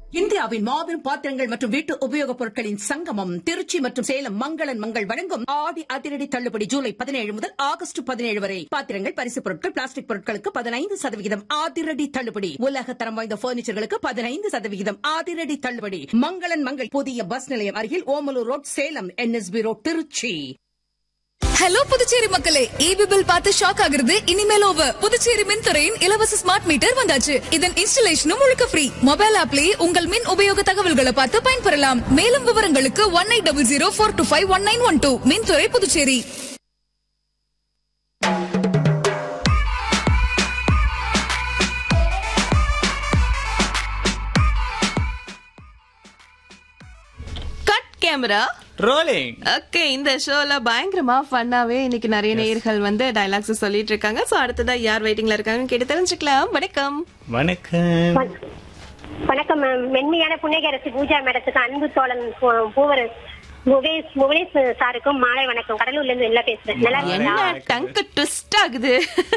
இந்தியாவின் மாபெரும் பாத்திரங்கள் மற்றும் வீட்டு உபயோகப் பொருட்களின் சங்கமம் திருச்சி மற்றும் சேலம் மங்களன் மங்கள் வழங்கும் ஆடி அதிரடி தள்ளுபடி ஜூலை பதினேழு முதல் ஆகஸ்ட் பதினேழு வரை பாத்திரங்கள் பரிசுப் பொருட்கள் பிளாஸ்டிக் பொருட்களுக்கு பதினைந்து சதவிகிதம் அதிரடி தள்ளுபடி உலக தரம் வாய்ந்த பர்னிச்சர்களுக்கு பதினைந்து சதவிகிதம் அதிரடி தள்ளுபடி மங்களன் மங்கள் புதிய பஸ் நிலையம் அருகில் Omalur road Salem NSB road Trichy hello Puducherry மக்களே ஈபி பில் பார்த்து ஷாக் ஆகுறது இனிமேல் ஓவர் புதுச்சேரி மின்துறையின் இலவச ஸ்மார்ட் மீட்டர் வந்தாச்சு இதன் இன்ஸ்டலேஷனும் முழுக்க ஃப்ரீ மொபைல் ஆப்லயே உங்கள் மின் உபயோக தகவல்களை பார்த்து பயன்பெறலாம் மேலும் விவரங்களுக்கு one eight double zero four two five one nine one two மின்துறை Puducherry cut camera rolling okay இந்த ஷோல பயங்கரமா ஃபன்னாவே இன்னைக்கு நிறைய நேயர்கள் வந்து டைலாக்ஸ் சொல்லிட்டு இருக்காங்க சோ அடுத்ததா யார் வெயிட்டிங்ல இருக்காங்கன்னு கேட்டு தெரிஞ்சுக்கலாம் வணக்கம் வணக்கம் வணக்கம் மேம் மென்மையான புன்னகரசு பூஜா மேடத்துக்கு அன்பு தோழன் பூ- பூவர் முகேஷ் முகேஷ் சாருக்கும் மாலை வணக்கம் கடலூர்ல இருந்து எல்லாம் பேசுறேன் நல்லா என்ன இருக்கீங்களா டங்க் ட்விஸ்ட் ஆகுது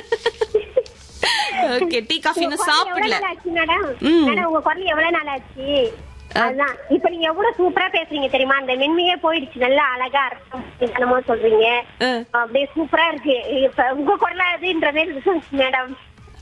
ஓகே டீ காஃபி இன்னும் சாப்பிடல எவ்வளவு நாள் ஆச்சு மேடம் ம். மேடம் உங்க குரல் எவ்வளவு நாள் ஆச்சு அதுதான் இப்ப நீங்க எவ்வளவு சூப்பரா பேசுறீங்க தெரியுமா அந்த மென்மையே போயிடுச்சு நல்லா அழகா அர்த்தம் என்னமோ சொல்றீங்க ஆ. அப்படியே சூப்பரா இருக்கு இப்ப உங்க குரலா அதுன்றதே மேடம்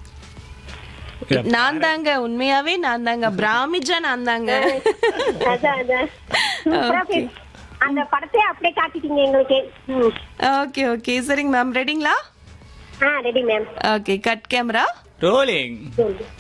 நான் தாங்க உண்மையாவே நான் தாங்க பிராமிஜா நான் தாங்க அதான் அதான் சூப்பரா Okay. பேசு- அந்த படத்தை அப்படியே காட்டிட்டீங்க எங்களுக்கு ம். ஓகே ஓகே சரிங்க மேம் ரெடிங்களா ஆ ready ma'am okay cut camera rolling